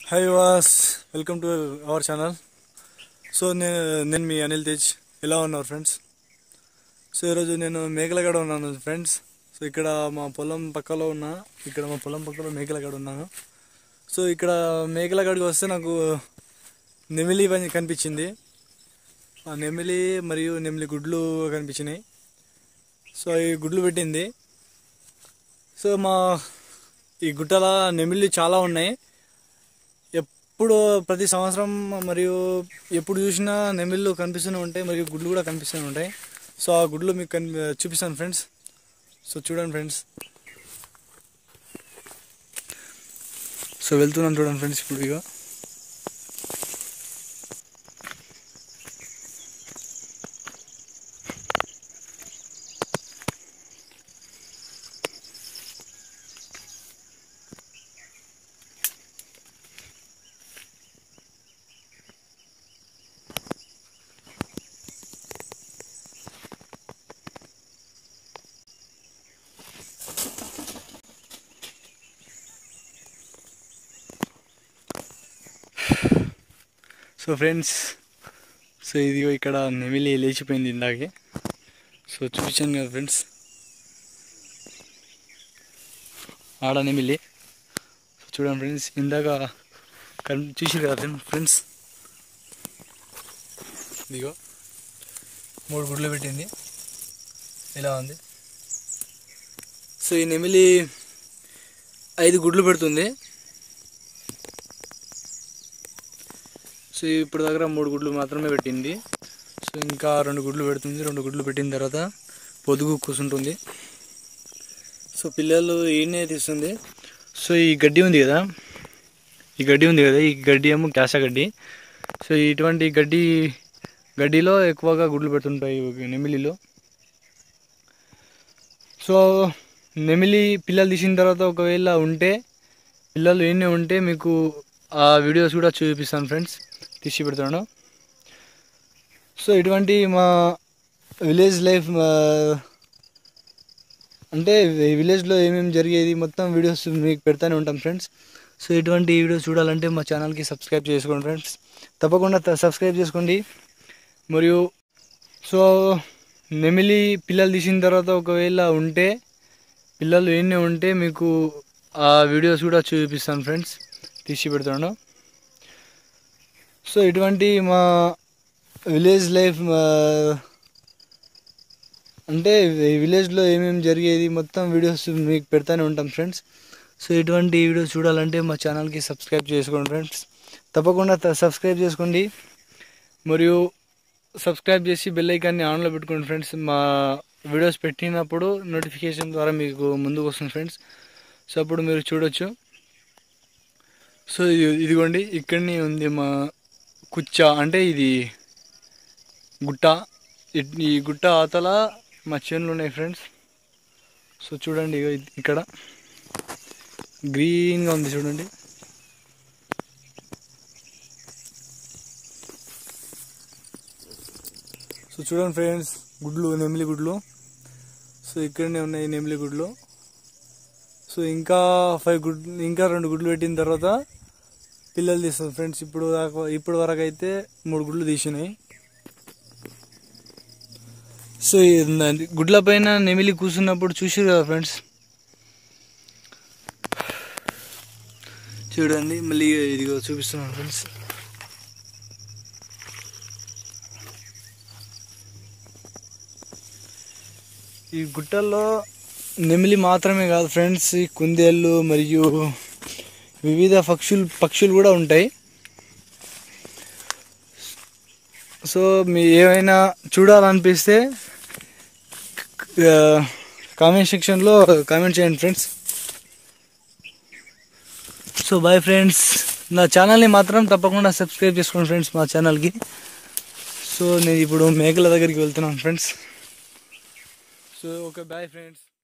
hi was welcome to our channel so నేను నేను మీ అనిల్ తేజ్ ఎలా ఉన్నారు ఫ్రెండ్స్ సో ఈరోజు నేను మేకలగడ ఉన్నాను ఫ్రెండ్స్ సో ఇక్కడ మా పొలం పక్కలో ఉన్నా ఇక్కడ మా పొలం పక్కలో మేకలగడ ఉన్నాను సో ఇక్కడ మేకలగడికి వస్తే నాకు నెమిలి పని కనిపించింది ఆ నెమిలి మరియు నెమిలి గుడ్లు కనిపించినాయి సో ఈ గుడ్లు పెట్టింది సో మా ఈ గుట్టల నెమిలి చాలా ఉన్నాయి ఎప్పుడు ప్రతి సంవత్సరం మరియు ఎప్పుడు చూసినా నెమిళ్ళు కనిపిస్తూనే ఉంటాయి మరియు గుడ్లు కూడా కనిపిస్తూనే ఉంటాయి సో ఆ గుడ్లు మీకు కని చూపిస్తాను ఫ్రెండ్స్ సో చూడండి ఫ్రెండ్స్ సో వెళ్తున్నాను చూడండి ఫ్రెండ్స్ ఇప్పుడు ఇక సో ఫ్రెండ్స్ సో ఇదిగో ఇక్కడ నెమిలి లేచిపోయింది ఇందాకే సో చూపించాను కదా ఫ్రెండ్స్ ఆడ నెమిలి సో చూడండి ఫ్రెండ్స్ ఇందాక కన్ చూసి కదా ఫ్రెండ్స్ ఇదిగో మూడు గుడ్లు పెట్టింది ఇలా ఉంది సో ఈ నెమిలి ఐదు గుడ్లు పెడుతుంది సో ఇప్పుడు దగ్గర మూడు గుడ్లు మాత్రమే పెట్టింది సో ఇంకా రెండు గుడ్లు పెడుతుంది రెండు గుడ్లు పెట్టిన తర్వాత పొదుగు కూర్చుంటుంది సో పిల్లలు ఈయనే తీస్తుంది సో ఈ గడ్డి ఉంది కదా ఈ గడ్డి ఉంది కదా ఈ గడ్డి ఏమో క్యాసా గడ్డి సో ఇటువంటి గడ్డి గడ్డిలో ఎక్కువగా గుడ్లు పెడుతుంటాయి నెమిలిలో సో నెమిలి పిల్లలు తీసిన తర్వాత ఒకవేళ ఉంటే పిల్లలు ఎన్ని ఉంటే మీకు ఆ వీడియోస్ కూడా చూపిస్తాను ఫ్రెండ్స్ తీసి పెడతాను సో ఇటువంటి మా విలేజ్ లైఫ్ అంటే విలేజ్లో ఏమేమి జరిగేది మొత్తం వీడియోస్ మీకు పెడతానే ఉంటాం ఫ్రెండ్స్ సో ఇటువంటి వీడియోస్ చూడాలంటే మా ఛానల్కి సబ్స్క్రైబ్ చేసుకోండి ఫ్రెండ్స్ తప్పకుండా త- సబ్స్క్రైబ్ చేసుకోండి మరియు సో నెమిలి పిల్లలు తీసిన తర్వాత ఒకవేళ ఉంటే పిల్లలు ఎన్ని ఉంటే మీకు ఆ వీడియోస్ కూడా చూపిస్తాను ఫ్రెండ్స్ తీసి పెడతాను సో ఇటువంటి మా విలేజ్ లైఫ్ అంటే విలేజ్లో ఏమేమి జరిగేది మొత్తం వీడియోస్ మీకు పెడతానే ఉంటాం ఫ్రెండ్స్ సో ఇటువంటి వీడియోస్ చూడాలంటే మా ఛానల్కి సబ్స్క్రైబ్ చేసుకోండి ఫ్రెండ్స్ తప్పకుండా త- సబ్స్క్రైబ్ చేసుకోండి మరియు సబ్స్క్రైబ్ చేసి బెల్ ఐకాన్ని ఆన్లో పెట్టుకోండి ఫ్రెండ్స్ మా వీడియోస్ పెట్టినప్పుడు నోటిఫికేషన్ ద్వారా మీకు ముందుకు వస్తుంది ఫ్రెండ్స్ సో అప్పుడు మీరు చూడొచ్చు సో ఇది- ఇదిగోండి ఇక్కడనే ఉంది మా కుచ్చ అంటే ఇది గుట్ట ఇట్- ఈ గుట్ట అవతల మా చేనులు ఉన్నాయి ఫ్రెండ్స్ సో చూడండి ఇగో ఇది- ఇక్కడ గ్రీన్గా ఉంది చూడండి సో చూడండి ఫ్రెండ్స్ గుడ్లు నెమిలి గుడ్లు సో ఇక్కడనే ఉన్నాయి నెమిలి గుడ్లు సో ఇంకా ఫైవ్ గుడ్ ఇంకా రెండు గుడ్లు పెట్టిన తర్వాత పిల్లలు తీస్తుంది ఫ్రెండ్స్ ఇప్పుడు దాకా ఇప్పుడు వరకు అయితే మూడు గుడ్లు తీసినాయి సో ఈ న- గుడ్ల పైన నెమిలి కూర్చున్నప్పుడు చూసారు కదా ఫ్రెండ్స్ చూడండి మళ్ళీ ఇదిగో చూపిస్తున్నాను ఫ్రెండ్స్ ఈ గుట్టల్లో నెమిలి మాత్రమే కాదు ఫ్రెండ్స్ ఈ కుందేళ్ళు మరియు వివిధ పక్షులు పక్షులు కూడా ఉంటాయి సో మీ ఏమైనా చూడాలనిపిస్తే కామెంట్ సెక్షన్లో కామెంట్ చేయండి ఫ్రెండ్స్ సో బాయ్ ఫ్రెండ్స్ నా ఛానల్ని మాత్రం తప్పకుండా సబ్స్క్రైబ్ చేసుకోండి ఫ్రెండ్స్ మా ఛానల్కి సో నేను ఇప్పుడు మేకల దగ్గరికి వెళ్తున్నాను friends so okay bye friends